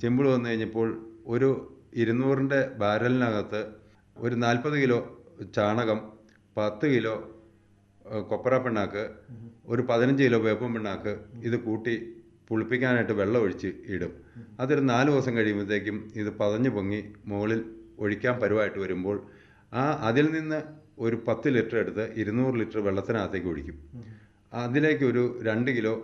ചിമ്പിൾ വന്നു കഴിഞ്ഞപ്പോൾ ഒരു ഇരുന്നൂറിൻ്റെ ബാരലിനകത്ത് ഒരു നാൽപ്പത് കിലോ ചാണകം പത്ത് കിലോ ഏഹ്, കൊപ്ര പിണ്ണാക്ക് ഒരു പതിനഞ്ച് കിലോ വേപ്പൻ പിണ്ണാക്ക് ഇത് കൂട്ടി പുളിപ്പിക്കാനായിട്ട് വെള്ളം ഒഴിച്ച് ഇടും അതൊരു നാല് ദിവസം കഴിയുമ്പോഴത്തേക്കും ഇത് പതഞ്ഞു പൊങ്ങി മുകളിൽ ഒഴിക്കാൻ പരുവായിട്ട് വരുമ്പോൾ ആ അതിൽ നിന്ന് ഒരു പത്ത് ലിറ്റർ എടുത്ത് ഇരുന്നൂറ് ലിറ്റർ വെള്ളത്തിനകത്തേക്ക് ഒഴിക്കും അതിലേക്ക് ഒരു രണ്ട് കിലോ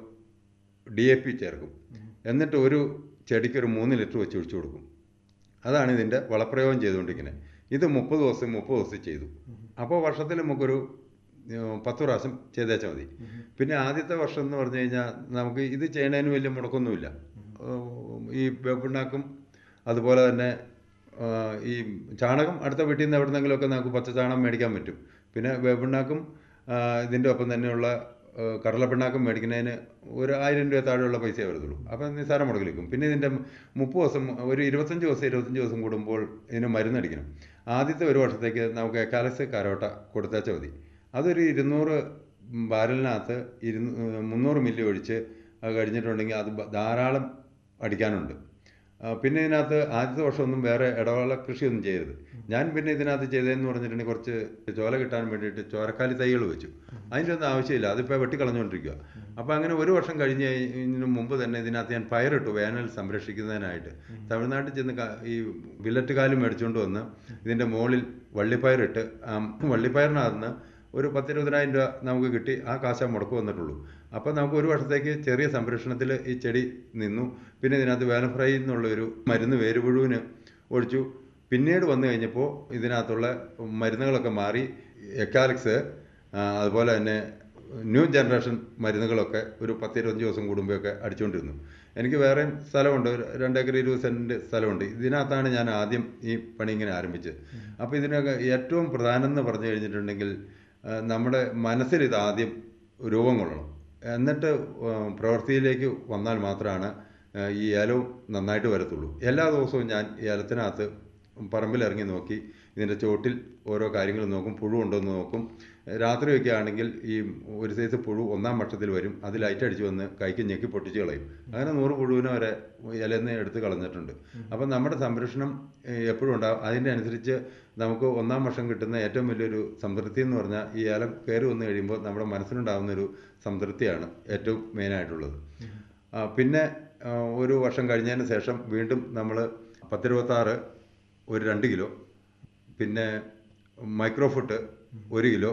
ഡി എ പി ചേർക്കും എന്നിട്ട് ഒരു ചെടിക്ക് ഒരു മൂന്ന് ലിറ്റർ വെച്ച് ഒഴിച്ചു കൊടുക്കും അതാണ് ഇതിൻ്റെ വളപ്രയോഗം ചെയ്തുകൊണ്ടിരിക്കുന്നത് ഇത് മുപ്പത് ദിവസം മുപ്പത് ദിവസം ചെയ്തു അപ്പോൾ വർഷത്തിൽ നമുക്കൊരു ഏഹ്, പത്ത് പ്രാവശ്യം ചെയ്തേച്ചാൽ മതി പിന്നെ ആദ്യത്തെ വർഷം എന്ന് പറഞ്ഞു കഴിഞ്ഞാൽ നമുക്ക് ഇത് ചെയ്യണതിന് വലിയ മുടക്കൊന്നുമില്ല ഏഹ്, ഈ വേപ്പിണ്ണാക്കും അതുപോലെ തന്നെ ആഹ്, ഈ ചാണകം അടുത്ത വീട്ടിൽ നിന്ന് എവിടെന്നെങ്കിലുമൊക്കെ നമുക്ക് പച്ച ചാണകം മേടിക്കാൻ പറ്റും പിന്നെ വേപ്പിണ്ണാക്കും ആഹ്, ഇതിൻ്റെ ഒപ്പം തന്നെയുള്ള ഏഹ്, കടലപ്പിണ്ണാക്കും മേടിക്കുന്നതിന് ഒരു ആയിരം രൂപ താഴെയുള്ള പൈസയെ വരത്തുള്ളൂ അപ്പം നിസ്സാരം മുടക്കിലിരിക്കും പിന്നെ ഇതിൻ്റെ മുപ്പത് ദിവസം ഒരു ഇരുപത്തഞ്ച് ദിവസം ഇരുപത്തഞ്ച് ദിവസം കൂടുമ്പോൾ ഇതിന് മരുന്നടിക്കണം ആദ്യത്തെ ഒരു വർഷത്തേക്ക് നമുക്ക് എക്കാലസ് കരോട്ട കൊടുത്തേച്ചാൽ മതി അതൊരു ഇരുന്നൂറ് ബാരലിനകത്ത് ഇരുന്നൂ മുന്നൂറ് മില്ലി ഒഴിച്ച് അത് കഴിഞ്ഞിട്ടുണ്ടെങ്കിൽ അത് ബ- ധാരാളം അടിക്കാനുണ്ട് ആ, പിന്നെ ഇതിനകത്ത് ആദ്യത്തെ വർഷമൊന്നും വേറെ ഇടവേള കൃഷിയൊന്നും ചെയ്യരുത് ഞാൻ പിന്നെ ഇതിനകത്ത് ചെയ്തതെന്ന് പറഞ്ഞിട്ടുണ്ടെങ്കിൽ കുറച്ച് ചോല കിട്ടാൻ വേണ്ടിയിട്ട് ചോരക്കാലി തൈകൾ വെച്ചു അതിൻ്റെ ഒന്നും ആവശ്യമില്ല അതിപ്പോൾ വെട്ടിക്കളഞ്ഞുകൊണ്ടിരിക്കുക അപ്പോൾ അങ്ങനെ ഒരു വർഷം കഴിഞ്ഞ് കഴിഞ്ഞതിന് മുമ്പ് തന്നെ ഇതിനകത്ത് ഞാൻ പയറിട്ടു വേനൽ സംരക്ഷിക്കുന്നതിനായിട്ട് തമിഴ്നാട്ടിൽ ചെന്ന് ക- ഈ വില്ലറ്റ് കാല് മേടിച്ചുകൊണ്ട് വന്ന് ഇതിൻ്റെ മുകളിൽ വള്ളിപ്പയറിട്ട് ആ വള്ളിപ്പയറിനകത്ത് നിന്ന് ഒരു പത്തിരുപതിനായിരം രൂപ നമുക്ക് കിട്ടി ആ കാശ മുടക്ക് വന്നിട്ടുള്ളൂ അപ്പോൾ നമുക്ക് ഒരു വർഷത്തേക്ക് ചെറിയ സംരക്ഷണത്തിൽ ഈ ചെടി നിന്നു പിന്നെ ഇതിനകത്ത് വേനഫ്രൈ എന്നുള്ളൊരു മരുന്ന് വേരുപുഴുവിന് ഒഴിച്ചു പിന്നീട് വന്നു കഴിഞ്ഞപ്പോൾ ഇതിനകത്തുള്ള മരുന്നുകളൊക്കെ മാറി എക്കാലിക്സ് ആ, അതുപോലെ തന്നെ ന്യൂ ജനറേഷൻ മരുന്നുകളൊക്കെ ഒരു പത്തിരുപത്തഞ്ച് ദിവസം കൂടുമ്പോഴൊക്കെ അടിച്ചുകൊണ്ടിരുന്നു എനിക്ക് വേറെ സ്ഥലമുണ്ട് ഒരു രണ്ടേക്കർ ഇരുപത് സെൻറ്റ് സ്ഥലമുണ്ട് ഇതിനകത്താണ് ഞാൻ ആദ്യം ഈ പണി ഇങ്ങനെ ആരംഭിച്ചത് അപ്പോൾ ഇതിനൊക്കെ ഏറ്റവും പ്രധാനം എന്ന് പറഞ്ഞു കഴിഞ്ഞിട്ടുണ്ടെങ്കിൽ ആ, നമ്മുടെ മനസ്സിൽ ഇത് ആദ്യം രൂപം കൊള്ളണം എന്നിട്ട് ആ, പ്രവൃത്തിയിലേക്ക് വന്നാൽ മാത്രമാണ് ആ, ഈ ഏലവും നന്നായിട്ട് വരത്തുള്ളൂ എല്ലാ ദിവസവും ഞാൻ ഈ ഏലത്തിനകത്ത് പറമ്പിലിറങ്ങി നോക്കി ഇതിൻ്റെ ചോട്ടിൽ ഓരോ കാര്യങ്ങൾ നോക്കും പുഴു ഉണ്ടോ എന്ന് നോക്കും രാത്രിയൊക്കെ ആണെങ്കിൽ ഈ ഒരു സൈസ് പുഴു ഒന്നാം വർഷത്തിൽ വരും അത് ലൈറ്റ് അടിച്ച് വന്ന് കൈക്ക് ഞെക്കി പൊട്ടിച്ച് കളയും അങ്ങനെ നൂറ് പുഴുവിനെ വരെ ഇലന്ന് എടുത്ത് കളഞ്ഞിട്ടുണ്ട് അപ്പം നമ്മുടെ സംരക്ഷണം ഏഹ്, എപ്പോഴും ഉണ്ടാവും അതിൻ്റെ അനുസരിച്ച് നമുക്ക് ഒന്നാം വർഷം കിട്ടുന്ന ഏറ്റവും വലിയൊരു സംതൃപ്തി എന്ന് പറഞ്ഞാൽ ഈ ഏലം കയറി വന്നു കഴിയുമ്പോൾ നമ്മുടെ മനസ്സിനുണ്ടാകുന്ന ഒരു സംതൃപ്തിയാണ് ഏറ്റവും മെയിനായിട്ടുള്ളത് ആ, പിന്നെ ആ, ഒരു വർഷം കഴിഞ്ഞതിന് ശേഷം വീണ്ടും നമ്മൾ പത്തിരുപത്താറ് ഒരു രണ്ട് കിലോ പിന്നെ മൈക്രോഫുട്ട് ഒരു കിലോ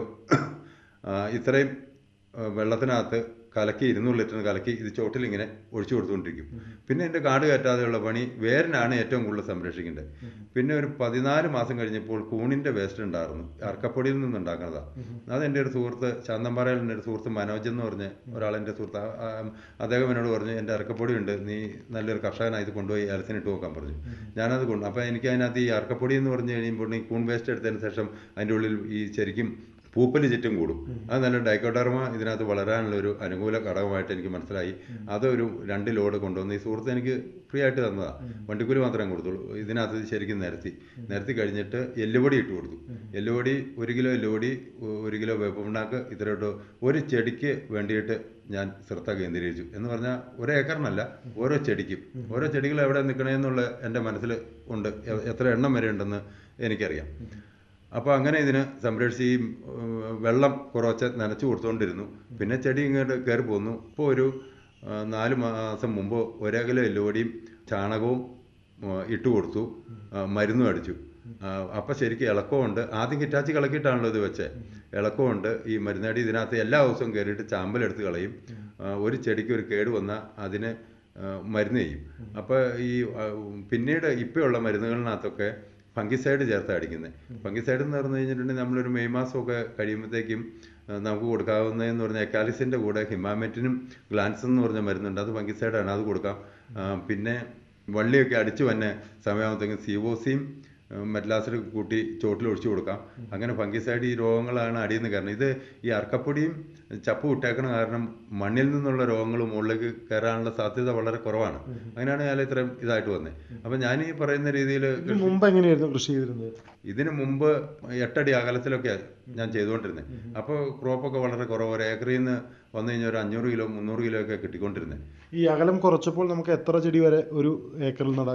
ആ, ഇത്രയും ആ, വെള്ളത്തിനകത്ത് കലക്കി ഇരുന്നൂറ് ലിറ്ററിന് കലക്കി ഇത് ചോട്ടിലിങ്ങനെ ഒഴിച്ചു കൊടുത്തുകൊണ്ടിരിക്കും പിന്നെ എൻ്റെ കാട് കയറ്റാതെയുള്ള പണി വേരിനാണ് ഏറ്റവും കൂടുതൽ സംരക്ഷിക്കേണ്ടത് പിന്നെ ഒരു പതിനാല് മാസം കഴിഞ്ഞപ്പോൾ കൂണിൻ്റെ വേസ്റ്റ് ഉണ്ടായിരുന്നു അർക്കപ്പൊടിയിൽ നിന്ന് ഉണ്ടാക്കുന്നതാണ് അത് എൻ്റെ ഒരു സുഹൃത്ത് ശാന്തമ്പാറയിൽ എൻ്റെ ഒരു സുഹൃത്ത് മനോജ് എന്ന് പറഞ്ഞ ഒരാൾ എൻ്റെ സുഹൃത്ത് ആ- ആ- അദ്ദേഹം എന്നോട് പറഞ്ഞു എൻ്റെ അറക്കപ്പൊടി ഉണ്ട് നീ നല്ലൊരു കർഷകനായി ഇത് കൊണ്ടുപോയി ഏലത്തിനിട്ട് നോക്കാൻ പറഞ്ഞു ഞാനത് കൊണ്ട് അപ്പോൾ എനിക്ക് അതിനകത്ത് ഈ അറക്കപ്പൊടി എന്ന് പറഞ്ഞു കഴിയുമ്പോൾ ഈ കൂൺ വേസ്റ്റ് എടുത്തതിന് ശേഷം അതിൻ്റെ ഉള്ളിൽ ഈ ശരിക്കും പൂപ്പല് ചുറ്റും കൂടും അത് നല്ല ഡൈക്കോഡർമ ഇതിനകത്ത് വളരാനുള്ള ഒരു അനുകൂല ഘടകമായിട്ട് എനിക്ക് മനസ്സിലായി അതൊരു രണ്ട് ലോഡ് കൊണ്ടുവന്ന് ഈ സുഹൃത്ത് എനിക്ക് ഫ്രീ ആയിട്ട് തന്നതാണ് വണ്ടിക്കൂലി മാത്രമേ കൊടുത്തുള്ളൂ ഇതിനകത്ത് ശരിക്കും നിരത്തി നിരത്തി കഴിഞ്ഞിട്ട് എല്ലുപൊടി ഇട്ട് കൊടുത്തു എല്ലുപൊടി ഒരു കിലോ എല്ലുപൊടി ഒ- ഒരു കിലോ വേപ്പുണ്ടാക്ക് ഇത്രയോട്ട് ഒരു ചെടിക്ക് വേണ്ടിയിട്ട് ഞാൻ ശ്രദ്ധ കേന്ദ്രീകരിച്ചു എന്ന് പറഞ്ഞാൽ ഒരു ഏക്കറിനല്ല ഓരോ ചെടിക്കും ഓരോ ചെടികൾ എവിടെ നിൽക്കണമെന്നുള്ള എൻ്റെ മനസ്സിൽ ഉണ്ട് എ- എത്ര എണ്ണം വരെ ഉണ്ടെന്ന് എനിക്കറിയാം അപ്പോൾ അങ്ങനെ ഇതിന് സംരക്ഷിച്ച് ഈ ഏഹ്, വെള്ളം കുറച്ച് നനച്ചു കൊടുത്തുകൊണ്ടിരുന്നു പിന്നെ ചെടി ഇങ്ങോട്ട് കയറി പോന്നു ഇപ്പോൾ ഒരു ആ, നാല് മാസം മുമ്പ് ഒരേ കിലോ എല്ലുപൊടിയും ചാണകവും ആ, ഇട്ട് കൊടുത്തു ആ, മരുന്നും അടിച്ചു അപ്പം ശരിക്കും ഇളക്കമുണ്ട് ആദ്യം കിറ്റാച്ചി കളക്കിയിട്ടാണല്ലോ ഇത് വെച്ചേ ഇളക്കമുണ്ട് ഈ മരുന്നടി ഇതിനകത്ത് എല്ലാ ദിവസവും കയറിയിട്ട് ചാമ്പലെടുത്ത് കളയും ആ, ഒരു ചെടിക്ക് ഒരു കേട് വന്നാൽ അതിന് ആ, മരുന്ന് ചെയ്യും അപ്പോൾ ഈ ആ, പിന്നീട് ഇപ്പോഴുള്ള മരുന്നുകളിനകത്തൊക്കെ ഫംഗിസൈഡ് ചേർത്ത് അടിക്കുന്നത് ഫംഗിസൈഡ് എന്ന് പറഞ്ഞു കഴിഞ്ഞിട്ടുണ്ടെങ്കിൽ നമ്മളൊരു മെയ് മാസമൊക്കെ കഴിയുമ്പോഴത്തേക്കും ആ, നമുക്ക് കൊടുക്കാവുന്നതെന്ന് പറഞ്ഞാൽ എക്കാലിസിൻ്റെ കൂടെ ഹിമാമെറ്റിനും ഗ്ലാൻസ് എന്ന് പറഞ്ഞ മരുന്നുണ്ട് അത് ഫംഗിസൈഡാണ് അത് കൊടുക്കാം ആ, പിന്നെ വള്ളിയൊക്കെ അടിച്ചു തന്നെ സമയമാകുമ്പോഴത്തേക്കും സിവോസിയും മെറ്റലാസിഡ് കൂട്ടി ചോട്ടിൽ ഒഴിച്ചു കൊടുക്കാം അങ്ങനെ ഫംഗിസൈഡ് ഈ രോഗങ്ങളാണ് അടിയിൽ നിന്ന് കാരണം ഇത് ഈ അർക്കപ്പൊടിയും ചപ്പും ഇട്ടേക്കണ കാരണം മണ്ണിൽ നിന്നുള്ള രോഗങ്ങൾ മുകളിലേക്ക് കയറാനുള്ള സാധ്യത വളരെ കുറവാണ് അങ്ങനെയാണ് ഞാൻ ഇത്രയും ഇതായിട്ട് വന്നത് അപ്പം ഞാൻ ഈ പറയുന്ന രീതിയിൽ ഇതിന് മുമ്പ് എങ്ങനെയായിരുന്നു കൃഷി ചെയ്തിരുന്നത് ഇതിന് മുമ്പ് എട്ടടി അകലത്തിലൊക്കെ ഞാൻ ചെയ്തുകൊണ്ടിരുന്നത് അപ്പോൾ ക്രോപ്പൊക്കെ വളരെ കുറവ് ഒരു ഏക്കറിൽ നിന്ന് വന്നു കഴിഞ്ഞാൽ ഒരു അഞ്ഞൂറ് കിലോ മുന്നൂറ് കിലോ ഒക്കെ കിട്ടിക്കൊണ്ടിരുന്നത് ഈ അകലം കുറച്ചപ്പോൾ നമുക്ക് എത്ര ചെടി വരെ ഒരു ഏക്കറിൽ നടാൻ